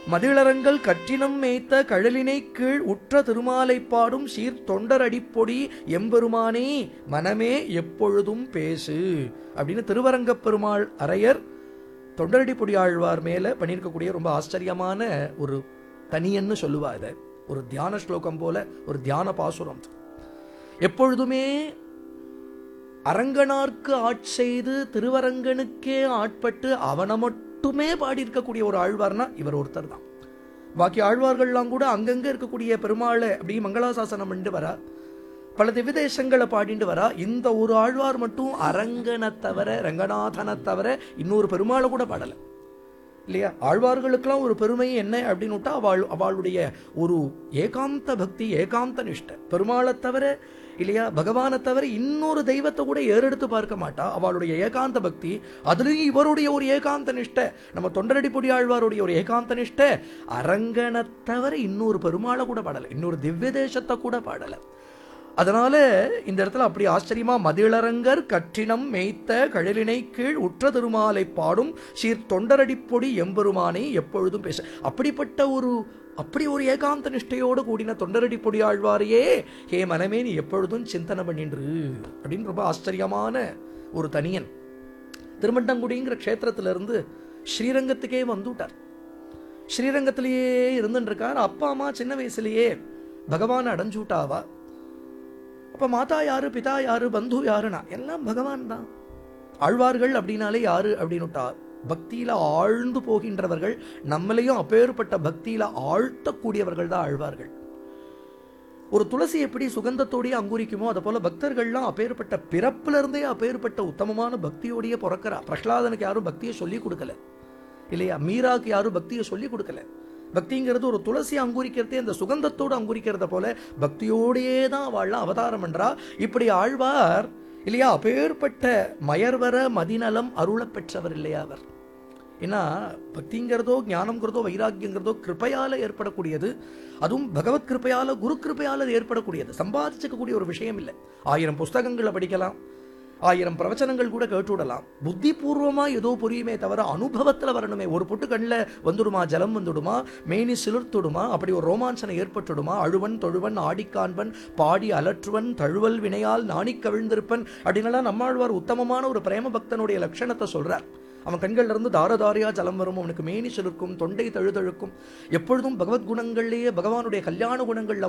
மதிளரங்கள் கற்றினம் மேய்த்த கழலினை கீழ் உற்ற திருமாலை பாடும் சீர் தொண்டர் அடிப்பொடி எம்பெருமானே மனமே எப்பொழுதும் பேசு அப்படின்னு திருவரங்கப் பெருமாள் அரையர் தொண்டரடிப்பொடி ஆழ்வார் மேல பண்ணியிருக்கக்கூடிய ரொம்ப ஆச்சரியமான ஒரு தனியன்னு சொல்லுவா இதை ஒரு தியான ஸ்லோகம் போல ஒரு தியான பாசுரம் எப்பொழுதுமே அரங்கனார்க்கு ஆட்செய்து திருவரங்கனுக்கே ஆட்பட்டு அவனை மட்டுமே பாடியிருக்கக்கூடிய ஒரு ஆழ்வார்னா இவர் ஒருத்தர் தான் பாக்கி ஆழ்வார்கள்லாம் கூட அங்கங்க இருக்கக்கூடிய பெருமாளை அப்படி மங்களாசாசனம் பண்ணிட்டு வரா பல திவ்யதேசங்களை பாடிட்டு வரா இந்த ஒரு ஆழ்வார் மட்டும் அரங்கனை தவிர ரங்கநாதனை தவிர இன்னொரு பெருமாளை கூட பாடலை இல்லையா ஆழ்வார்களுக்கெல்லாம் ஒரு பெருமை என்ன அப்படின்னு விட்டா அவள் அவளுடைய ஒரு ஏகாந்த பக்தி ஏகாந்த நிஷ்டை பெருமாளை தவிர இல்லையா பகவானை தவிர இன்னொரு தெய்வத்தை கூட ஏறெடுத்து பார்க்க மாட்டா அவளுடைய ஏகாந்த பக்தி அதுலயும் இவருடைய ஒரு ஏகாந்த நிஷ்டை நம்ம தொண்டரடி பொடி ஆழ்வாருடைய ஒரு ஏகாந்த நிஷ்டை அரங்கனை தவிர இன்னொரு பெருமாளை கூட பாடலை இன்னொரு திவ்ய தேசத்தை கூட பாடலை அதனால இந்த இடத்துல அப்படி ஆச்சரியமா மதிளரங்கர் கற்றினம் மேய்த்த கழலினை கீழ் உற்ற திருமாலை பாடும் சீர் தொண்டரடிப்பொடி எம்பெருமானை எப்பொழுதும் பேச அப்படிப்பட்ட ஒரு அப்படி ஒரு ஏகாந்த நிஷ்டையோடு கூடின தொண்டரடி பொடி ஆழ்வாரையே ஹே மனமே நீ எப்பொழுதும் சிந்தனை பண்ணின்று அப்படின்னு ரொம்ப ஆச்சரியமான ஒரு தனியன் திருமண்டங்குடிங்கிற க்ஷேத்திரத்திலிருந்து ஸ்ரீரங்கத்துக்கே வந்துட்டார் ஸ்ரீரங்கத்திலேயே இருந்துட்டு இருக்கார் அப்பா அம்மா சின்ன வயசுலயே பகவான் அடைஞ்சு விட்டாவா அப்ப மாதா யாரு பிதா யாரு பந்து யாருனா எல்லாம் பகவான் தான் ஆழ்வார்கள் அப்படின்னாலே யாரு அப்படின்னுட்டா பக்தியில ஆழ்ந்து போகின்றவர்கள் நம்மளையும் அப்பேற்பட்ட பக்தியில ஆழ்த்தக்கூடியவர்கள் தான் ஆழ்வார்கள் ஒரு துளசி எப்படி சுகந்தத்தோடயே அங்குரிக்குமோ அதை போல பக்தர்கள்லாம் அப்பேற்பட்ட பிறப்புல இருந்தே அப்பேற்பட்ட உத்தமமான பக்தியோடயே பிறக்கிறா பிரகலாதனுக்கு யாரும் பக்தியை சொல்லி கொடுக்கல இல்லையா மீராக்கு யாரும் பக்தியை சொல்லி கொடுக்கல பக்திங்கிறது ஒரு துளசி அங்குரிக்கிறதே அந்த சுகந்தத்தோடு அங்குரிக்கிறத போல பக்தியோடையே தான் வாழலாம் அவதாரம் என்றா இப்படி ஆழ்வார் இல்லையா அப்பேற்பட்ட மயர்வர மதிநலம் அருளப் பெற்றவர் இல்லையா அவர் ஏன்னா பக்திங்கிறதோ ஞானம்ங்கிறதோ வைராக்கியங்கிறதோ கிருப்பையால ஏற்படக்கூடியது அதுவும் பகவத் கிருப்பையால குரு கிருப்பையால ஏற்படக்கூடியது சம்பாதிச்சுக்கக்கூடிய ஒரு விஷயம் இல்லை ஆயிரம் புஸ்தகங்களை படிக்கலாம் ஆயிரம் பிரவச்சனங்கள் கூட கேட்டுவிடலாம் புத்தி பூர்வமா ஏதோ புரியுமே தவிர அனுபவத்துல வரணுமே ஒரு பொட்டு கண்ணில் வந்துடுமா ஜலம் வந்துடுமா மேனி சிலிர்த்துடுமா அப்படி ஒரு ரோமாஞ்சனம் ஏற்பட்டுடுமா அழுவன் தொழுவன் ஆடிக்காண்பன் பாடி அலற்றுவன் தழுவல் வினையால் நாணிக் கவிழ்ந்திருப்பன் அப்படின்னலாம் நம்மாழ்வார் உத்தமமான ஒரு பிரேம பக்தனுடைய லட்சணத்தை சொல்றார் அவன் கண்கள்ல இருந்து தாரதாரியா ஜலம் வரும் அவனுக்கு மேனி சிலிர்க்கும் தொண்டை தழுதழுக்கும் எப்பொழுதும் பகவத் குணங்கள்லேயே பகவானுடைய கல்யாண குணங்கள்ல